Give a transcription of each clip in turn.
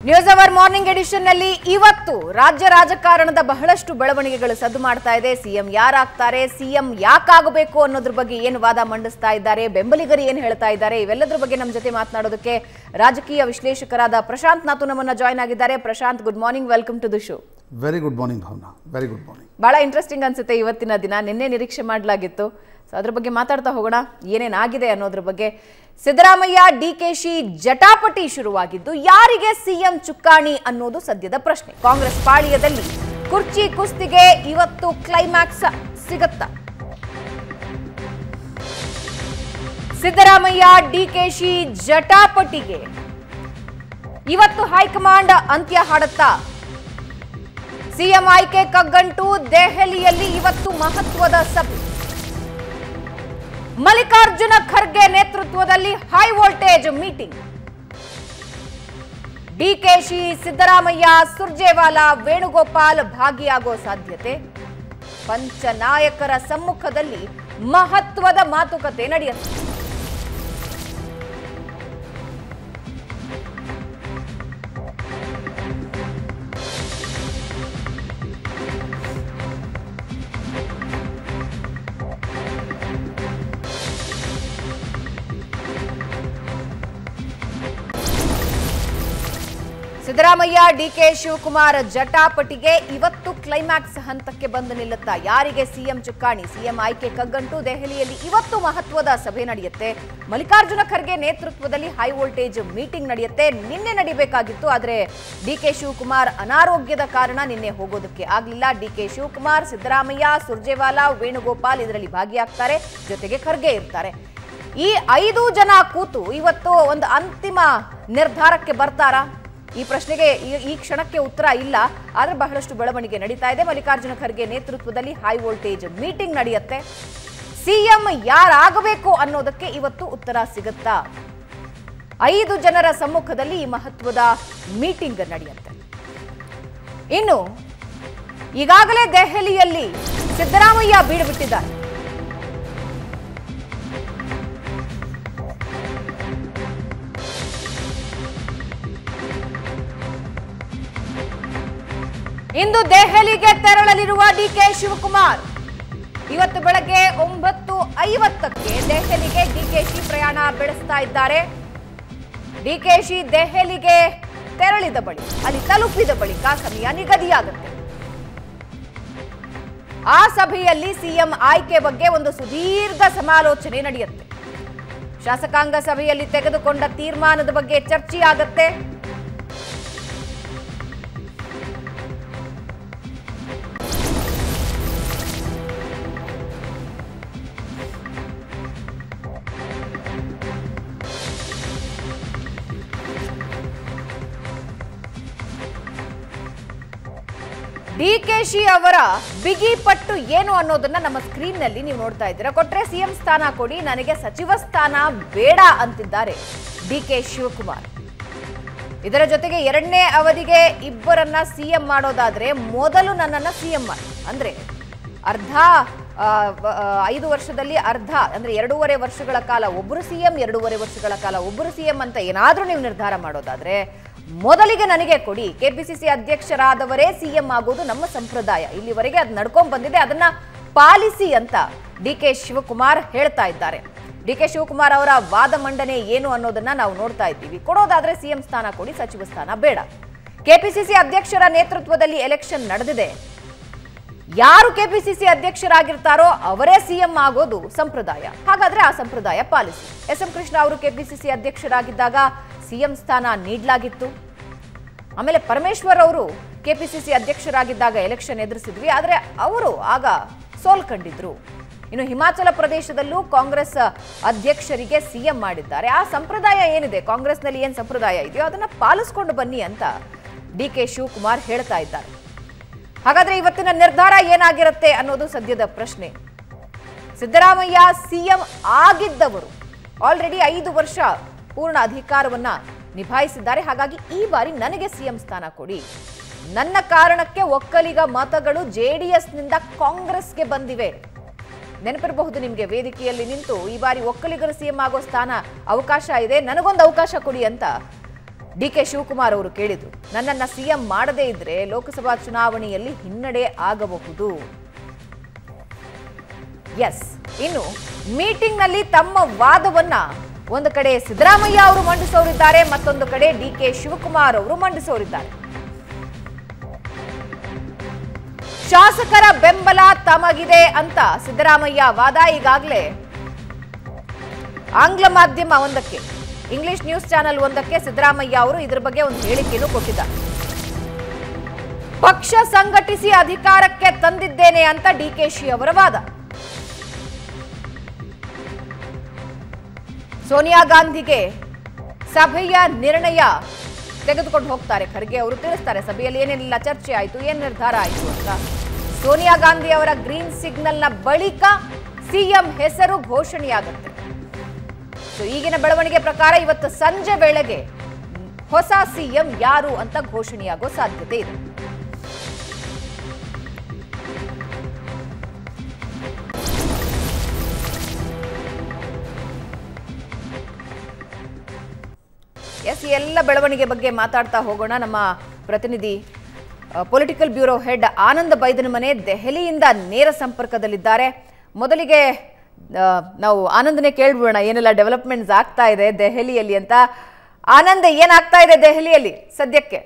News hour morning edition ನಲ್ಲಿ ಇವತ್ತು ರಾಜ್ಯ ರಾಜಕಾರಣದ ಬಹಳಷ್ಟು ಬೆಳವಣಿಗೆಗಳು ಸದ್ದು ಮಾಡ್ತಾ ಇದೆ ಸಿಎಂ ಯಾರಾಗ್ತಾರೆ ಸಿಎಂ ಯಾಕಾಗಬೇಕು ಅನ್ನೋದ್ರ ಬಗ್ಗೆ ಏನು ವಾದ ಮಂಡಿಸ್ತಾ ಇದ್ದಾರೆ ಬೆಂಬಲಿಗರು ಏನು ಹೇಳ್ತಾ ಇದ್ದಾರೆ ಇವೆಲ್ಲದ್ರ ಬಗ್ಗೆ ನಮ್ಮ ಜೊತೆ ಮಾತನಾಡೋದಕ್ಕೆ ರಾಜಕೀಯ ವಿಶ್ಲೇಷಕರಾದ ಪ್ರಶಾಂತ್ ನಾತು ನಮ್ಮನ್ನ ಜಾಯ್ನ್ ಆಗಿದ್ದಾರೆ Prashant good morning welcome to the show very good morning Bhavana very good morning ಬಹಳ ಇಂಟ್ರೆಸ್ಟಿಂಗ್ ಅನ್ಸುತ್ತೆ ಇವತ್ತಿನ ದಿನ ನಿನ್ನೆ ನಿರೀಕ್ಷೆ ಮಾಡಲಾಗಿತ್ತು ಸೊ ಅದ್ರ ಬಗ್ಗೆ ಮಾತಾಡ್ತಾ ಹೋಗೋಣ ಏನೇನಾಗಿದೆ ಅನ್ನೋದ್ರ ಬಗ್ಗೆ ಸಿದ್ದರಾಮಯ್ಯ ಡಿಕೆಶಿ ಜಟಾಪಟಿ ಶುರುವಾಗಿದ್ದು ಯಾರಿಗೆ ಸಿಎಂ ಚುಕ್ಕಾಣಿ ಅನ್ನೋದು ಸದ್ಯದ ಪ್ರಶ್ನೆ ಕಾಂಗ್ರೆಸ್ ಪಾಳ್ಯದಲ್ಲಿ ಕುರ್ಚಿ ಕುಸ್ತಿಗೆ ಇವತ್ತು ಕ್ಲೈಮ್ಯಾಕ್ಸ್ ಸಿಗತ್ತಾ ಸಿದ್ದರಾಮಯ್ಯ ಡಿಕೆಶಿ ಜಟಾಪಟಿಗೆ ಇವತ್ತು ಹೈಕಮಾಂಡ್ ಅಂತ್ಯ ಹಾಡುತ್ತಾ ಸಿಎಂ ಆಯ್ಕೆ ಕಗ್ಗಂಟು ದೆಹಲಿಯಲ್ಲಿ ಇವತ್ತು ಮಹತ್ವದ ಸಭೆ ಮಲ್ಲಿಕಾರ್ಜುನ ಖರ್ಗೆ ನೇತೃತ್ವದಲ್ಲಿ high voltage meeting DKShi Siddaramaiah Surjewala Venugopal ಭಾಗಿಯಾಗೋ ಸಾಧ್ಯತೆ ಪಂಚನಾಯಕರ ಸಮ್ಮುಖದಲ್ಲಿ ಮಹತ್ವದ ಮಾತುಕತೆ ನಡೆಯುತ್ತೆ ಸಿದ್ದರಾಮಯ್ಯ ಡಿಕೆ ಶಿವಕುಮಾರ್ ಜಟಾಪಟಿಗೆ ಇವತ್ತು ಕ್ಲೈಮ್ಯಾಕ್ಸ್ ಹಂತಕ್ಕೆ ಬಂದು ನಿಲ್ಲುತ್ತಾ ಯಾರಿಗೆ ಸಿಎಂ ಚುಕ್ಕಾಣಿ ಸಿಎಂ ಆಯ್ಕೆ ಕಗ್ಗಂಟು ದೆಹಲಿಯಲ್ಲಿ ಇವತ್ತು ಮಹತ್ವದ ಸಭೆ ನಡೆಯುತ್ತೆ ಮಲ್ಲಿಕಾರ್ಜುನ ಖರ್ಗೆ ನೇತೃತ್ವದಲ್ಲಿ ಹೈ ವೋಲ್ಟೇಜ್ ಮೀಟಿಂಗ್ ನಡೆಯುತ್ತೆ ನಿನ್ನೆ ನಡಿಬೇಕಾಗಿತ್ತು ಆದರೆ ಡಿಕೆ ಶಿವಕುಮಾರ್ ಅನಾರೋಗ್ಯದ ಕಾರಣ ನಿನ್ನೆ ಹೋಗೋದಕ್ಕೆ ಆಗಲಿಲ್ಲ ಡಿಕೆ ಶಿವಕುಮಾರ್ ಸಿದ್ದರಾಮಯ್ಯ ಸುರ್ಜೇವಾಲಾ ವೇಣುಗೋಪಾಲ್ ಇದರಲ್ಲಿ ಭಾಗಿಯಾಗ್ತಾರೆ ಜೊತೆಗೆ ಖರ್ಗೆ ಇರ್ತಾರೆ ಈ ಐದು ಜನ ಕೂತು ಇವತ್ತು ಒಂದು ಅಂತಿಮ ನಿರ್ಧಾರಕ್ಕೆ ಬರ್ತಾರಾ ಈ ಪ್ರಶ್ನೆಗೆ ಈ- ಈ ಕ್ಷಣಕ್ಕೆ ಉತ್ತರ ಇಲ್ಲ ಆದ್ರೆ ಬಹಳಷ್ಟು ಬೆಳವಣಿಗೆ ನಡೀತಾ ಇದೆ ಮಲ್ಲಿಕಾರ್ಜುನ ಖರ್ಗೆ ನೇತೃತ್ವದಲ್ಲಿ ಹೈ ವೋಲ್ಟೇಜ್ ಮೀಟಿಂಗ್ ನಡೆಯುತ್ತೆ ಸಿಎಂ ಯಾರಾಗಬೇಕು ಅನ್ನೋದಕ್ಕೆ ಇವತ್ತು ಉತ್ತರ ಸಿಗುತ್ತಾ ಐದು ಜನರ ಸಮ್ಮುಖದಲ್ಲಿ ಈ ಮಹತ್ವದ ಮೀಟಿಂಗ್ ನಡೆಯುತ್ತೆ ಇನ್ನು ಈಗಾಗಲೇ ದೆಹಲಿಯಲ್ಲಿ ಸಿದ್ದರಾಮಯ್ಯ ಬೀಡುಬಿಟ್ಟಿದ್ದಾರೆ ಇಂದು ದೆಹಲಿಗೆ ತೆರಳಲಿರುವ ಡಿಕೆ ಶಿವಕುಮಾರ್ ಇವತ್ತು ಬೆಳಗ್ಗೆ ಒಂಬತ್ತು ಐವತ್ತಕ್ಕೆ ದೆಹಲಿಗೆ ಡಿಕೆಶಿ ಪ್ರಯಾಣ ಬೆಳೆಸ್ತಾ ಇದ್ದಾರೆ ಡಿಕೆಶಿ ದೆಹಲಿಗೆ ತೆರಳಿದ ಬಳಿ ಅಲ್ಲಿ ತಲುಪಿದ ಬಳಿಕ ಸಮಯ ನಿಗದಿಯಾಗುತ್ತೆ ಆ ಸಭೆಯಲ್ಲಿ ಸಿಎಂ ಆಯ್ಕೆ ಬಗ್ಗೆ ಒಂದು ಸುದೀರ್ಘ ಸಮಾಲೋಚನೆ ನಡೆಯುತ್ತೆ ಶಾಸಕಾಂಗ ಸಭೆಯಲ್ಲಿ ತೆಗೆದುಕೊಂಡ ತೀರ್ಮಾನದ ಬಗ್ಗೆ ಚರ್ಚೆಯಾಗತ್ತೆ ಡಿಕೆಶಿ ಅವರ ಬಿಗಿ ಪಟ್ಟು ಏನು ಅನ್ನೋದನ್ನ ನಮ್ಮ ಸ್ಕ್ರೀನ್ ನಲ್ಲಿ ನೀವು ನೋಡ್ತಾ ಇದ್ದೀರಾ ಕೊಟ್ರೆ ಸಿಎಂ ಸ್ಥಾನ ಕೊಡಿ ನನಗೆ ಸಚಿವ ಸ್ಥಾನ ಬೇಡ ಅಂತಿದ್ದಾರೆ ಡಿಕೆ ಶಿವಕುಮಾರ್ ಇದರ ಜೊತೆಗೆ ಎರಡನೇ ಅವಧಿಗೆ ಇಬ್ಬರನ್ನ ಸಿಎಂ ಮಾಡೋದಾದ್ರೆ ಮೊದಲು ನನ್ನನ್ನ ಸಿಎಂ ಮಾಡಿ ಅಂದ್ರೆ ಅರ್ಧ ಆ, ವ- ಆ, ಐದು ವರ್ಷದಲ್ಲಿ ಅರ್ಧ ಅಂದ್ರೆ ಎರಡೂವರೆ ವರ್ಷಗಳ ಕಾಲ ಒಬ್ಬರು ಸಿಎಂ ಎರಡೂವರೆ ವರ್ಷಗಳ ಕಾಲ ಒಬ್ಬರು ಸಿಎಂ ಅಂತ ಏನಾದ್ರೂ ನೀವು ನಿರ್ಧಾರ ಮಾಡೋದಾದ್ರೆ ಮೊದಲಿಗೆ ನನಗೆ ಕೊಡಿ ಕೆಪಿಸಿಸಿ ಅಧ್ಯಕ್ಷರಾದವರೇ ಸಿಎಂ ಆಗೋದು ನಮ್ಮ ಸಂಪ್ರದಾಯ ಇಲ್ಲಿವರೆಗೆ ಅದು ನಡ್ಕೊಂಡ್ ಬಂದಿದೆ ಅದನ್ನ ಪಾಲಿಸಿ ಅಂತ ಡಿ ಕೆ ಶಿವಕುಮಾರ್ ಹೇಳ್ತಾ ಇದ್ದಾರೆ ಡಿ ಕೆ ಶಿವಕುಮಾರ್ ಅವರ ವಾದ ಮಂಡನೆ ಏನು ಅನ್ನೋದನ್ನ ನಾವು ನೋಡ್ತಾ ಇದ್ದೀವಿ ಕೊಡೋದಾದ್ರೆ ಸಿಎಂ ಸ್ಥಾನ ಕೊಡಿ ಸಚಿವ ಸ್ಥಾನ ಬೇಡ ಕೆಪಿಸಿಸಿ ಅಧ್ಯಕ್ಷರ ನೇತೃತ್ವದಲ್ಲಿ ಎಲೆಕ್ಷನ್ ನಡೆದಿದೆ ಯಾರು ಕೆಪಿಸಿಸಿ ಅಧ್ಯಕ್ಷರಾಗಿರ್ತಾರೋ ಅವರೇ ಸಿಎಂ ಆಗೋದು ಸಂಪ್ರದಾಯ ಹಾಗಾದ್ರೆ ಆ ಸಂಪ್ರದಾಯ ಪಾಲಿಸಿ ಎಸ್ ಎಂ ಕೃಷ್ಣ ಅವರು ಕೆಪಿಸಿಸಿ ಅಧ್ಯಕ್ಷರಾಗಿದ್ದಾಗ ಸಿಎಂ ಸ್ಥಾನ ನೀಡಲಾಗಿತ್ತು ಆಮೇಲೆ ಪರಮೇಶ್ವರ್ ಅವರು ಕೆಪಿಸಿಸಿ ಅಧ್ಯಕ್ಷರಾಗಿದ್ದಾಗ ಎಲೆಕ್ಷನ್ ಎದುರಿಸಿದ್ವಿ ಆದರೆ ಅವರು ಆಗ ಸೋಲ್ ಕಂಡಿದ್ರು ಇನ್ನು ಹಿಮಾಚಲ ಪ್ರದೇಶದಲ್ಲೂ ಕಾಂಗ್ರೆಸ್ ಅಧ್ಯಕ್ಷರಿಗೆ ಸಿಎಂ ಮಾಡಿದ್ದಾರೆ ಆ ಸಂಪ್ರದಾಯ ಏನಿದೆ ಕಾಂಗ್ರೆಸ್ನಲ್ಲಿ ಏನು ಸಂಪ್ರದಾಯ ಇದೆಯೋ ಅದನ್ನ ಪಾಲಿಸ್ಕೊಂಡು ಬನ್ನಿ ಅಂತ ಡಿ ಕೆ ಶಿವಕುಮಾರ್ ಹೇಳ್ತಾ ಇದ್ದಾರೆ ಹಾಗಾದ್ರೆ ಇವತ್ತಿನ ನಿರ್ಧಾರ ಏನಾಗಿರುತ್ತೆ ಅನ್ನೋದು ಸದ್ಯದ ಪ್ರಶ್ನೆ ಸಿದ್ದರಾಮಯ್ಯ ಸಿಎಂ ಆಗಿದ್ದವರು ಆಲ್ರೆಡಿ ಐದು ವರ್ಷ ಪೂರ್ಣ ಅಧಿಕಾರವನ್ನ ನಿಭಾಯಿಸಿದ್ದಾರೆ ಹಾಗಾಗಿ ಈ ಬಾರಿ ನನಗೆ ಸಿಎಂ ಸ್ಥಾನ ಕೊಡಿ ನನ್ನ ಕಾರಣಕ್ಕೆ ಒಕ್ಕಲಿಗ ಮತಗಳು ಜೆಡಿಎಸ್ನಿಂದ ಕಾಂಗ್ರೆಸ್ಗೆ ಬಂದಿವೆ ನೆನಪಿರಬಹುದು ನಿಮಗೆ ವೇದಿಕೆಯಲ್ಲಿ ನಿಂತು ಈ ಬಾರಿ ಒಕ್ಕಲಿಗರು ಸಿಎಂ ಆಗೋ ಸ್ಥಾನ ಅವಕಾಶ ಇದೆ ನನಗೊಂದು ಅವಕಾಶ ಕೊಡಿ ಅಂತ ಡಿ ಕೆ ಶಿವಕುಮಾರ್ ಅವರು ಕೇಳಿದ್ರು ನನ್ನನ್ನ ಸಿಎಂ ಮಾಡದೇ ಇದ್ರೆ ಲೋಕಸಭಾ ಚುನಾವಣೆಯಲ್ಲಿ ಹಿನ್ನಡೆ ಆಗಬಹುದು ಎಸ್ ಇನ್ನು ಮೀಟಿಂಗ್ನಲ್ಲಿ ತಮ್ಮ ವಾದವನ್ನ ಒಂದು ಕಡೆ ಸಿದ್ದರಾಮಯ್ಯ ಅವರು ಮಂಡಿಸೋರಿದ್ದಾರೆ ಮತ್ತೊಂದು ಕಡೆ ಡಿ ಕೆ ಶಿವಕುಮಾರ್ ಅವರು ಮಂಡಿಸೋರಿದ್ದಾರೆ ಶಾಸಕರ ಬೆಂಬಲ ತಮಗಿದೆ ಅಂತ ಸಿದ್ದರಾಮಯ್ಯ ವಾದ ಈಗಾಗಲೇ ಆಂಗ್ಲ ಮಾಧ್ಯಮ ಒಂದಕ್ಕೆ ಇಂಗ್ಲಿಷ್ ನ್ಯೂಸ್ ಚಾನೆಲ್ ಒಂದಕ್ಕೆ ಸಿದ್ದರಾಮಯ್ಯ ಅವರು ಇದ್ರ ಬಗ್ಗೆ ಒಂದು ಹೇಳಿಕೆಯನ್ನು ಕೊಟ್ಟಿದ್ದಾರೆ ಪಕ್ಷ ಸಂಘಟಿಸಿ ಅಧಿಕಾರಕ್ಕೆ ತಂದಿದ್ದೇನೆ ಅಂತ ಡಿಕೆಶಿ ಅವರ ವಾದ ಸೋನಿಯಾ ಗಾಂಧಿಗೆ ಸಭೆಯ ನಿರ್ಣಯ ತೆಗೆದುಕೊಂಡು ಹೋಗ್ತಾರೆ ಖರ್ಗೆ ಅವರು ತಿಳಿಸ್ತಾರೆ ಸಭೆಯಲ್ಲಿ ಏನೇನೆಲ್ಲ ಚರ್ಚೆ ಆಯಿತು ಏನ್ ನಿರ್ಧಾರ ಆಯಿತು ಅಂತ ಸೋನಿಯಾ ಗಾಂಧಿ ಅವರ ಗ್ರೀನ್ ಸಿಗ್ನಲ್ನ ಬಳಿಕ ಸಿಎಂ ಹೆಸರು ಘೋಷಣೆಯಾಗುತ್ತೆ ಸೊ ಈಗಿನ ಬೆಳವಣಿಗೆ ಪ್ರಕಾರ ಇವತ್ತು ಸಂಜೆ ವೇಳೆಗೆ ಹೊಸ ಸಿಎಂ ಯಾರು ಅಂತ ಘೋಷಣೆಯಾಗೋ ಸಾಧ್ಯತೆ ಇದೆ ಎಸ್ ಈ ಎಲ್ಲ ಬೆಳವಣಿಗೆ ಬಗ್ಗೆ ಮಾತಾಡ್ತಾ ಹೋಗೋಣ ನಮ್ಮ ಪ್ರತಿನಿಧಿ political bureau head Anand Baidanamane ದೆಹಲಿಯಿಂದ ನೇರ ಸಂಪರ್ಕದಲ್ಲಿದ್ದಾರೆ ಮೊದಲಿಗೆ ಆ, ನಾವು ಆನಂದನೇ ಕೇಳ್ಬಿಡೋಣ ಏನೆಲ್ಲ ಡೆವಲಪ್ಮೆಂಟ್ಸ್ ಆಗ್ತಾ ಇದೆ ದೆಹಲಿಯಲ್ಲಿ ಅಂತ ಆನಂದ್ ಏನಾಗ್ತಾ ಇದೆ ದೆಹಲಿಯಲ್ಲಿ ಸದ್ಯಕ್ಕೆ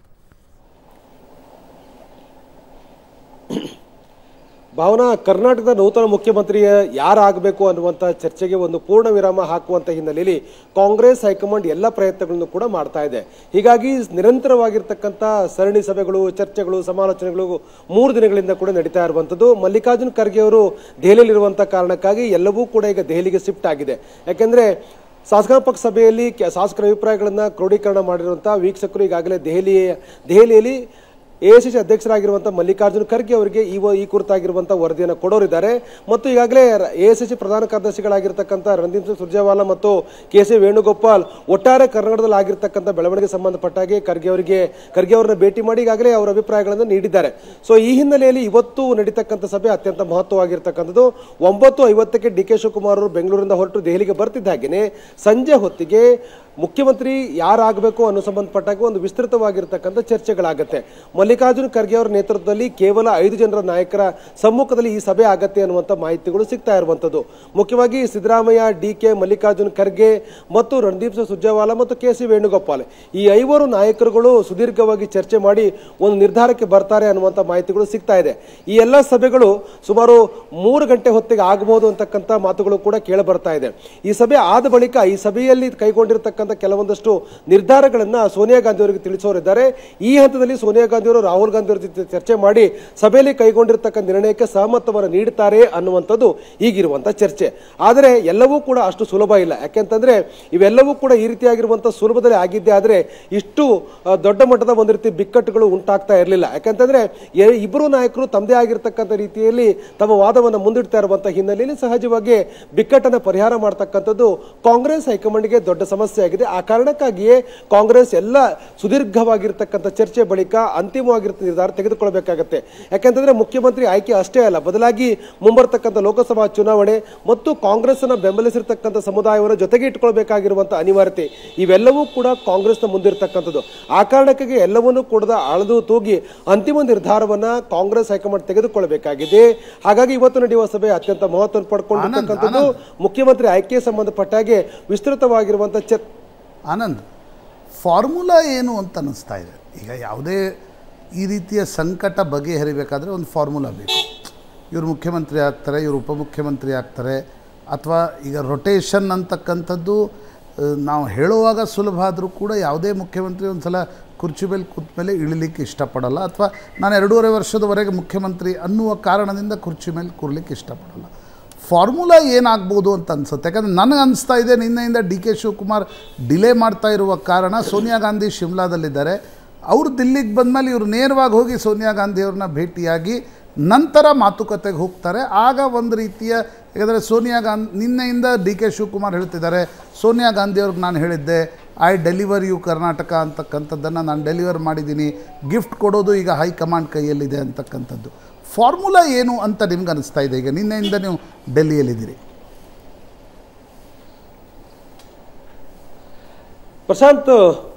ಭಾವನಾ ಕರ್ನಾಟಕದ ನೂತನ ಮುಖ್ಯಮಂತ್ರಿ ಯಾರಾಗಬೇಕು ಅನ್ನುವಂಥ ಚರ್ಚೆಗೆ ಒಂದು ಪೂರ್ಣ ವಿರಾಮ ಹಾಕುವಂತ ಹಿನ್ನೆಲೆಯಲ್ಲಿ ಕಾಂಗ್ರೆಸ್ ಹೈಕಮಾಂಡ್ ಎಲ್ಲ ಪ್ರಯತ್ನಗಳನ್ನು ಕೂಡ ಮಾಡ್ತಾ ಇದೆ ಹೀಗಾಗಿ ನಿರಂತರವಾಗಿರ್ತಕ್ಕಂಥ ಸರಣಿ ಸಭೆಗಳು ಚರ್ಚೆಗಳು ಸಮಾಲೋಚನೆಗಳು ಮೂರು ದಿನಗಳಿಂದ ಕೂಡ ನಡೀತಾ ಇರುವಂಥದ್ದು ಮಲ್ಲಿಕಾರ್ಜುನ್ ಖರ್ಗೆ ಅವರು ದೆಹಲಿಯಲ್ಲಿರುವಂಥ ಕಾರಣಕ್ಕಾಗಿ ಎಲ್ಲವೂ ಕೂಡ ಈಗ ದೆಹಲಿಗೆ ಶಿಫ್ಟ್ ಆಗಿದೆ ಯಾಕೆಂದ್ರೆ ಶಾಸಕಾಂಗ ಪಕ್ಷ ಸಭೆಯಲ್ಲಿ ಕೆ- ಶಾಸಕರ ಅಭಿಪ್ರಾಯಗಳನ್ನ ಕ್ರೋಢೀಕರಣ ಮಾಡಿರುವಂಥ ವೀಕ್ಷಕರು ಈಗಾಗಲೇ ದೆಹಲಿ ದೆಹಲಿಯಲ್ಲಿ ಎಐಸಿಸಿ ಅಧ್ಯಕ್ಷರಾಗಿರುವಂಥ ಮಲ್ಲಿಕಾರ್ಜುನ್ ಖರ್ಗೆ ಅವರಿಗೆ ಈ ವ- ಈ ಕುರಿತಾಗಿರುವಂಥ ವರದಿಯನ್ನು ಕೊಡೋರಿದ್ದಾರೆ ಮತ್ತು ಈಗಾಗಲೇ ಎಐಸಿಸಿ ಪ್ರಧಾನ ಕಾರ್ಯದರ್ಶಿಗಳಾಗಿರ್ತಕ್ಕಂಥ ರಣದೀಪ್ ಸಿಂಗ್ ಸುರ್ಜೇವಾಲಾ ಮತ್ತು ಕೆ ಸಿ ವೇಣುಗೋಪಾಲ್ ಒಟ್ಟಾರೆ ಕರ್ನಾಟಕದಲ್ಲಿ ಆಗಿರ್ತಕ್ಕಂಥ ಬೆಳವಣಿಗೆ ಸಂಬಂಧಪಟ್ಟಾಗೆ ಖರ್ಗೆ ಅವರಿಗೆ ಖರ್ಗೆ ಅವರನ್ನ ಭೇಟಿ ಮಾಡಿ ಈಗಾಗಲೇ ಅವರ ಅಭಿಪ್ರಾಯಗಳನ್ನು ನೀಡಿದ್ದಾರೆ ಸೊ ಈ ಹಿನ್ನೆಲೆಯಲ್ಲಿ ಇವತ್ತು ನಡೀತಕ್ಕಂಥ ಸಭೆ ಅತ್ಯಂತ ಮಹತ್ವವಾಗಿರ್ತಕ್ಕಂಥದ್ದು ಒಂಬತ್ತು ಐವತ್ತಕ್ಕೆ ಡಿ ಕೆ ಶಿವಕುಮಾರ್ ಅವರು ಬೆಂಗಳೂರಿಂದ ಹೊರಟು ದೆಹಲಿಗೆ ಬರ್ತಿದ್ದ ಹಾಗೇನೆ ಸಂಜೆ ಹೊತ್ತಿಗೆ ಮುಖ್ಯಮಂತ್ರಿ ಯಾರಾಗಬೇಕು ಅನ್ನೋ ಸಂಬಂಧಪಟ್ಟಾಗ ಒಂದು ವಿಸ್ತೃತವಾಗಿರ್ತಕ್ಕಂಥ ಚರ್ಚೆಗಳಾಗತ್ತೆ ಮಲ್ಲಿಕಾರ್ಜುನ್ ಖರ್ಗೆ ಅವರ ನೇತೃತ್ವದಲ್ಲಿ ಕೇವಲ ಐದು ಜನರ ನಾಯಕರ ಸಮ್ಮುಖದಲ್ಲಿ ಈ ಸಭೆ ಆಗತ್ತೆ ಅನ್ನುವಂಥ ಮಾಹಿತಿಗಳು ಸಿಗ್ತಾ ಇರುವಂಥದ್ದು ಮುಖ್ಯವಾಗಿ ಸಿದ್ದರಾಮಯ್ಯ ಡಿ ಕೆ ಮಲ್ಲಿಕಾರ್ಜುನ್ ಖರ್ಗೆ ಮತ್ತು ರಣದೀಪ್ ಸಿಂಗ್ ಸುರ್ಜೇವಾಲಾ ಮತ್ತು ಕೆ ಸಿ ವೇಣುಗೋಪಾಲ್ ಈ ಐವರು ನಾಯಕರುಗಳು ಸುದೀರ್ಘವಾಗಿ ಚರ್ಚೆ ಮಾಡಿ ಒಂದು ನಿರ್ಧಾರಕ್ಕೆ ಬರ್ತಾರೆ ಅನ್ನುವಂಥ ಮಾಹಿತಿಗಳು ಸಿಗ್ತಾ ಇದೆ ಈ ಎಲ್ಲ ಸಭೆಗಳು ಸುಮಾರು ಮೂರು ಗಂಟೆ ಹೊತ್ತಿಗೆ ಆಗಬಹುದು ಅಂತಕ್ಕಂಥ ಮಾತುಗಳು ಕೂಡ ಕೇಳಿ ಬರ್ತಾ ಇದೆ ಈ ಸಭೆ ಆದ ಬಳಿಕ ಈ ಸಭೆಯಲ್ಲಿ ಕೈಗೊಂಡಿರ್ತಕ್ಕಂಥ ಕೆಲವೊಂದಷ್ಟು ನಿರ್ಧಾರಗಳನ್ನ ಸೋನಿಯಾ ಗಾಂಧಿ ಅವರಿಗೆ ತಿಳಿಸೋರಿದ್ದಾರೆ ಈ ಹಂತದಲ್ಲಿ ಸೋನಿಯಾ ಗಾಂಧಿ ಅವರು ರಾಹುಲ್ ಗಾಂಧಿ ಅವರ ಜೊತೆ ಚರ್ಚೆ ಮಾಡಿ ಸಭೆಯಲ್ಲಿ ಕೈಗೊಂಡಿರ್ತಕ್ಕ ನಿರ್ಣಯಕ್ಕೆ ಸಹಮತವನ್ನು ನೀಡುತ್ತಾರೆ ಅನ್ನುವಂಥದ್ದು ಈಗಿರುವಂಥ ಚರ್ಚೆ ಆದರೆ ಎಲ್ಲವೂ ಕೂಡ ಅಷ್ಟು ಸುಲಭ ಇಲ್ಲ ಯಾಕೆಂತಂದ್ರೆ ಇವೆಲ್ಲವೂ ಕೂಡ ಈ ರೀತಿಯಾಗಿರುವಂಥ ಸುಲಭದಲ್ಲಿ ಆಗಿದ್ದೇ ಆದರೆ ಇಷ್ಟು ಆ, ದೊಡ್ಡ ಮಟ್ಟದ ಒಂದು ರೀತಿ ಬಿಕ್ಕಟ್ಟುಗಳು ಉಂಟಾಗ್ತಾ ಇರಲಿಲ್ಲ ಯಾಕಂತಂದ್ರೆ ಎ- ಇಬ್ಬರು ನಾಯಕರು ತಮ್ಮದೇ ಆಗಿರ್ತಕ್ಕಂಥ ರೀತಿಯಲ್ಲಿ ತಮ್ಮ ವಾದವನ್ನು ಮುಂದಿಡ್ತಾ ಇರುವಂತಹ ಹಿನ್ನೆಲೆಯಲ್ಲಿ ಸಹಜವಾಗಿ ಬಿಕ್ಕಟ್ಟನ್ನು ಪರಿಹಾರ ಮಾಡ್ತಕ್ಕಂಥದ್ದು ಕಾಂಗ್ರೆಸ್ ಹೈಕಮಾಂಡ್ಗೆ ದೊಡ್ಡ ಸಮಸ್ಯೆ ಆಗಿದೆ ಆ ಕಾರಣಕ್ಕಾಗಿಯೇ ಕಾಂಗ್ರೆಸ್ ಎಲ್ಲ ಸುದೀರ್ಘವಾಗಿರ್ತಕ್ಕಂಥ ಚರ್ಚೆ ಬಳಿಕ ಅಂತಿಮವಾಗಿರ್ತ ನಿರ್ಧಾರ ತೆಗೆದುಕೊಳ್ಬೇಕಾಗತ್ತೆ ಯಾಕಂತಂದ್ರೆ ಮುಖ್ಯಮಂತ್ರಿ ಆಯ್ಕೆ ಅಷ್ಟೇ ಅಲ್ಲ ಬದಲಾಗಿ ಮುಂಬರ್ತಕ್ಕಂಥ ಲೋಕಸಭಾ ಚುನಾವಣೆ ಮತ್ತು ಕಾಂಗ್ರೆಸ್ನ ಬೆಂಬಲಿಸಿರ್ತಕ್ಕಂಥ ಸಮುದಾಯವನ್ನು ಜೊತೆಗೆ ಇಟ್ಕೊಳ್ಬೇಕಾಗಿರುವಂತಹ ಅನಿವಾರ್ಯತೆ ಇವೆಲ್ಲವೂ ಕೂಡ ಕಾಂಗ್ರೆಸ್ನ ಮುಂದಿರ್ತಕ್ಕಂಥದ್ದು ಆ ಕಾರಣಕ್ಕಾಗಿ ಎಲ್ಲವನ್ನೂ ಕೂಡ ಅಳೆದು ತೂಗಿ ಅಂತಿಮ ನಿರ್ಧಾರವನ್ನ ಕಾಂಗ್ರೆಸ್ ಹೈಕಮಾಂಡ್ ತೆಗೆದುಕೊಳ್ಳಬೇಕಾಗಿದೆ ಹಾಗಾಗಿ ಇವತ್ತು ನಡೆಯುವ ಸಭೆ ಅತ್ಯಂತ ಮಹತ್ವ ಪಡ್ಕೊಂಡಿರ್ತಕ್ಕಂಥದ್ದು ಮುಖ್ಯಮಂತ್ರಿ ಆಯ್ಕೆ ಸಂಬಂಧಪಟ್ಟಾಗೆ ವಿಸ್ತೃತವಾಗಿರುವಂತಹ ಚರ್ ಆನಂದ್ ಫಾರ್ಮುಲಾ ಏನು ಅಂತ ಅನ್ನಿಸ್ತಾ ಇದೆ ಈಗ ಯಾವುದೇ ಈ ರೀತಿಯ ಸಂಕಟ ಬಗೆಹರಿಬೇಕಾದ್ರೆ ಒಂದು ಫಾರ್ಮುಲಾ ಬೇಕು ಇವರು ಮುಖ್ಯಮಂತ್ರಿ ಆಗ್ತಾರೆ ಇವರು ಉಪಮುಖ್ಯಮಂತ್ರಿ ಆಗ್ತಾರೆ ಅಥವಾ ಈಗ ರೊಟೇಷನ್ ಅಂತಕ್ಕಂಥದ್ದು ಆ, ನಾವು ಹೇಳುವಾಗ ಸುಲಭ ಆದರೂ ಕೂಡ ಯಾವುದೇ ಮುಖ್ಯಮಂತ್ರಿ ಒಂದು ಸಲ ಕುರ್ಚಿ ಮೇಲೆ ಕೂತ ಮೇಲೆ ಇಳಿಲಿಕ್ಕೆ ಇಷ್ಟಪಡಲ್ಲ ಅಥವಾ ನಾನು ಎರಡೂವರೆ ವರ್ಷದವರೆಗೆ ಮುಖ್ಯಮಂತ್ರಿ ಅನ್ನುವ ಕಾರಣದಿಂದ ಕುರ್ಚಿ ಮೇಲೆ ಕೂರ್ಲಿಕ್ಕೆ ಇಷ್ಟಪಡಲ್ಲ ಫಾರ್ಮುಲಾ ಏನಾಗ್ಬೋದು ಅಂತ ಅನ್ಸುತ್ತೆ ಯಾಕಂದರೆ ನನಗೆ ಅನಿಸ್ತಾ ಇದೆ ನಿನ್ನೆಯಿಂದ ಡಿ ಕೆ ಶಿವಕುಮಾರ್ ಡಿಲೇ ಮಾಡ್ತಾ ಇರುವ ಕಾರಣ ಸೋನಿಯಾ ಗಾಂಧಿ ಶಿಮ್ಲಾದಲ್ಲಿದ್ದಾರೆ ಅವರು ದಿಲ್ಲಿಗೆ ಬಂದಮೇಲೆ ಇವರು ನೇರವಾಗಿ ಹೋಗಿ ಸೋನಿಯಾ ಗಾಂಧಿ ಅವ್ರನ್ನ ಭೇಟಿಯಾಗಿ ನಂತರ ಮಾತುಕತೆಗೆ ಹೋಗ್ತಾರೆ ಆಗ ಒಂದು ರೀತಿಯ ಯಾಕಂದರೆ ಸೋನಿಯಾ ಗಾಂಧಿ ನಿನ್ನೆಯಿಂದ ಡಿ ಕೆ ಶಿವಕುಮಾರ್ ಹೇಳ್ತಿದ್ದಾರೆ ಸೋನಿಯಾ ಗಾಂಧಿ ಅವ್ರಿಗೆ ನಾನು ಹೇಳಿದ್ದೆ ಐ ಡೆಲಿವರ್ ಯು ಕರ್ನಾಟಕ ಅಂತಕ್ಕಂಥದ್ದನ್ನು ನಾನು ಡೆಲಿವರ್ ಮಾಡಿದ್ದೀನಿ ಗಿಫ್ಟ್ ಕೊಡೋದು ಈಗ ಹೈಕಮಾಂಡ್ ಕೈಯಲ್ಲಿದೆ ಅಂತಕ್ಕಂಥದ್ದು ಫಾರ್ಮುಲಾ ಏನು ಅಂತ ನಿಮ್ಗೆ ಅನಿಸ್ತಾ ಇದೆ ಈಗ ನಿನ್ನೆಯಿಂದ ನೀವು ಡೆಲ್ಲಿಯಲ್ಲಿದ್ದೀರಿ ಪ್ರಶಾಂತ್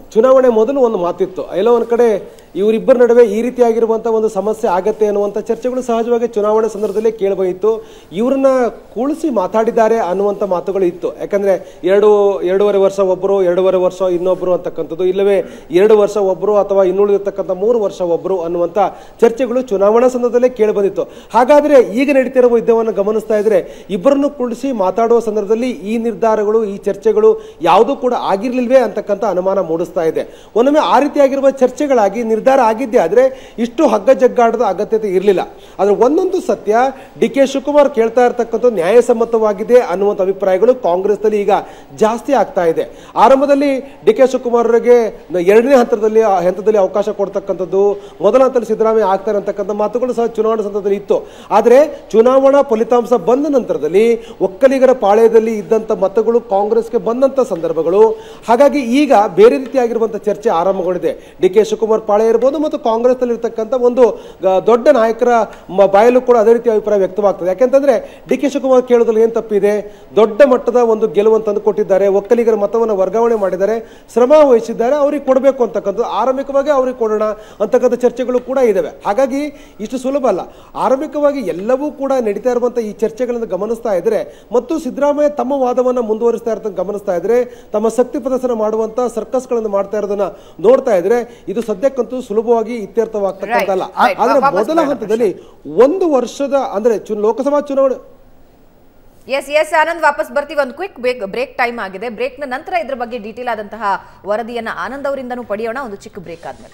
ಚುನಾವಣೆ ಮೊದಲು ಒಂದು ಮಾತಿತ್ತು ಎಲ್ಲೋ ಒಂದು ಕಡೆ ಇವರಿಬ್ಬರ ನಡುವೆ ಈ ರೀತಿಯಾಗಿರುವಂಥ ಒಂದು ಸಮಸ್ಯೆ ಆಗತ್ತೆ ಅನ್ನುವಂಥ ಚರ್ಚೆಗಳು ಸಹಜವಾಗಿ ಚುನಾವಣೆ ಸಂದರ್ಭದಲ್ಲೇ ಕೇಳಬಂದಿತ್ತು ಇವ್ರನ್ನ ಕೂಳಿಸಿ ಮಾತಾಡಿದ್ದಾರೆ ಅನ್ನುವಂಥ ಮಾತುಗಳು ಇತ್ತು ಯಾಕಂದ್ರೆ ಎರಡು ಎರಡೂವರೆ ವರ್ಷ ಒಬ್ಬರು ಎರಡೂವರೆ ವರ್ಷ ಇನ್ನೊಬ್ಬರು ಅಂತಕ್ಕಂಥದ್ದು ಇಲ್ಲವೇ ಎರಡು ವರ್ಷ ಒಬ್ಬರು ಅಥವಾ ಇನ್ನುಳಿದಿರ್ತಕ್ಕಂಥ ಮೂರು ವರ್ಷ ಒಬ್ಬರು ಅನ್ನುವಂಥ ಚರ್ಚೆಗಳು ಚುನಾವಣಾ ಸಂದರ್ಭದಲ್ಲೇ ಕೇಳಿಬಂದಿತ್ತು ಹಾಗಾದ್ರೆ ಈಗ ನಡೀತಿರುವ ಯುದ್ಧವನ್ನು ಗಮನಿಸ್ತಾ ಇದ್ರೆ ಇಬ್ಬರನ್ನು ಕೂಡಿಸಿ ಮಾತಾಡುವ ಸಂದರ್ಭದಲ್ಲಿ ಈ ನಿರ್ಧಾರಗಳು ಈ ಚರ್ಚೆಗಳು ಯಾವುದೂ ಕೂಡ ಆಗಿರ್ಲಿಲ್ವೇ ಅಂತಕ್ಕಂಥ ಅನುಮಾನ ಮೂಡಿಸ್ತಾ ಇದೆ ಒಮ್ಮೊಮ್ಮೆ ಆ ರೀತಿಯಾಗಿರುವ ಚರ್ಚೆಗಳಾಗಿ ನಿರ್ಧಾರ ಆಗಿದ್ದೇ ಆದ್ರೆ ಇಷ್ಟು ಹಗ್ಗ ಜಗ್ಗಾಡದ ಅಗತ್ಯತೆ ಇರಲಿಲ್ಲ ಆದ್ರೆ ಒಂದೊಂದು ಸತ್ಯ ಡಿ ಕೆ ಶಿವಕುಮಾರ್ ಕೇಳ್ತಾ ಇರತಕ್ಕಂಥ ನ್ಯಾಯಸಮ್ಮತವಾಗಿದೆ ಅನ್ನುವಂಥ ಅಭಿಪ್ರಾಯಗಳು ಕಾಂಗ್ರೆಸ್ನಲ್ಲಿ ಈಗ ಜಾಸ್ತಿ ಆಗ್ತಾ ಇದೆ ಆರಂಭದಲ್ಲಿ ಡಿ ಕೆ ಶಿವಕುಮಾರ್ ಅವರಿಗೆ ಎರಡನೇ ಹಂತದಲ್ಲಿ ಹಂತದಲ್ಲಿ ಅವಕಾಶ ಕೊಡ್ತಕ್ಕಂಥದ್ದು ಮೊದಲ ಹಂತದಲ್ಲಿ ಸಿದ್ದರಾಮಯ್ಯ ಆಗ್ತಾರೆ ಅಂತಕ್ಕಂಥ ಮಾತುಗಳು ಸಹ ಚುನಾವಣಾ ಸಂದರ್ಭದಲ್ಲಿ ಇತ್ತು ಆದರೆ ಚುನಾವಣಾ ಫಲಿತಾಂಶ ಬಂದ ನಂತರದಲ್ಲಿ ಒಕ್ಕಲಿಗರ ಪಾಳ್ಯದಲ್ಲಿ ಇದ್ದಂಥ ಮತಗಳು ಕಾಂಗ್ರೆಸ್ಗೆ ಬಂದಂಥ ಸಂದರ್ಭಗಳು ಹಾಗಾಗಿ ಈಗ ಬೇರೆ ರೀತಿಯಾಗಿರುವಂಥ ಚರ್ಚೆ ಆರಂಭಗೊಂಡಿದೆ ಡಿ ಕೆ ಶಿವಕುಮಾರ್ ಪಾಳ್ಯ ಇರ್ಬೋದು ಮತ್ತು ಕಾಂಗ್ರೆಸ್ನಲ್ಲಿ ಇರ್ತಕ್ಕಂಥ ಒಂದು ಗ- ದೊಡ್ಡ ನಾಯಕರ ಮ- ಬಾಯಲ್ಲೂ ಕೂಡ ಅದೇ ರೀತಿಯ ಅಭಿಪ್ರಾಯ ವ್ಯಕ್ತವಾಗ್ತದೆ ಯಾಕೆಂತಂದ್ರೆ ಡಿ ಕೆ ಶಿವಕುಮಾರ್ ಕೇಳೋದ್ರಲ್ಲಿ ಏನು ತಪ್ಪಿದೆ ದೊಡ್ಡ ಮಟ್ಟದ ಒಂದು ಗೆಲುವನ್ನು ತಂದು ಕೊಟ್ಟಿದ್ದಾರೆ ಒಕ್ಕಲಿಗರ ಮತವನ್ನು ವರ್ಗಾವಣೆ ಮಾಡಿದ್ದಾರೆ ಶ್ರಮ ವಹಿಸಿದ್ದಾರೆ ಅವ್ರಿಗೆ ಕೊಡಬೇಕು ಅಂತಕ್ಕಂಥದ್ದು ಆರಂಭಿಕವಾಗಿ ಅವ್ರಿಗೆ ಕೊಡೋಣ ಅಂತಕ್ಕಂಥ ಚರ್ಚೆಗಳು ಕೂಡ ಇದಾವೆ ಹಾಗಾಗಿ ಇಷ್ಟು ಸುಲಭ ಅಲ್ಲ ಆರಂಭಿಕವಾಗಿ ಎಲ್ಲವೂ ಕೂಡ ನಡೀತಾ ಇರುವಂಥ ಈ ಚರ್ಚೆಗಳನ್ನು ಗಮನಿಸ್ತಾ ಇದ್ರೆ ಮತ್ತು ಸಿದ್ದರಾಮಯ್ಯ ತಮ್ಮ ವಾದವನ್ನು ಮುಂದುವರಿಸ್ತಾ ಇರೋದನ್ನ ಗಮನಿಸ್ತಾ ಇದ್ರೆ ತಮ್ಮ ಶಕ್ತಿ ಪ್ರದರ್ಶನ ಮಾಡುವಂತ ಸರ್ಕಸ್ಗಳನ್ನು ಮಾಡ್ತಾ ಇರೋದನ್ನ ನೋಡ್ತಾ ಇದ್ರೆ ಇದು ಸದ್ಯಕ್ಕಂತೂ ಸುಲಭವಾಗಿ ಇತ್ಯರ್ಥವಾಗ್ತಕ್ಕಂಥಲ್ಲ Right, right. ಆದ್ರೆ ವಾಪಸ್ ಮೊದಲ ಬರೋಣ ಹಂತದಲ್ಲಿ ಒಂದು ವರ್ಷದ ಅಂದ್ರೆ ಚು- ಲೋಕಸಭಾ ಚುನಾವಣೆ ಎಸ್ ಎಸ್ ಆನಂದ್ ವಾಪಸ್ ಬರ್ತೀವಿ ಒಂದು ಕ್ವಿಕ್ ಬ್ರೇಕ್ ಬ್ರೇಕ್ ಟೈಮ್ ಆಗಿದೆ ಬ್ರೇಕ್ನ ನಂತರ ಇದ್ರ ಬಗ್ಗೆ ಡೀಟೇಲ್ ಆದಂತಹ ವರದಿಯನ್ನ ಆನಂದ್ ಅವರಿಂದನೂ ಪಡೆಯೋಣ ಒಂದು ಚಿಕ್ಕ ಬ್ರೇಕ್ ಆದ್ಮೇಲೆ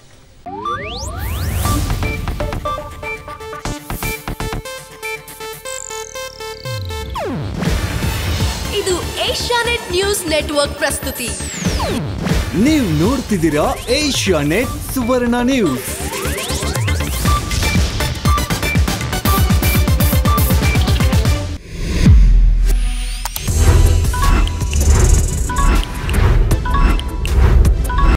ಇದು ಏಷ್ಯಾನೆಟ್ ನ್ಯೂಸ್ ನೆಟ್ವರ್ಕ್ ಪ್ರಸ್ತುತಿ ನೀವು ನೋಡ್ತಿದ್ದೀರಾ ಏಷ್ಯಾ ನೆಟ್ ಸುವರ್ಣ ನ್ಯೂಸ್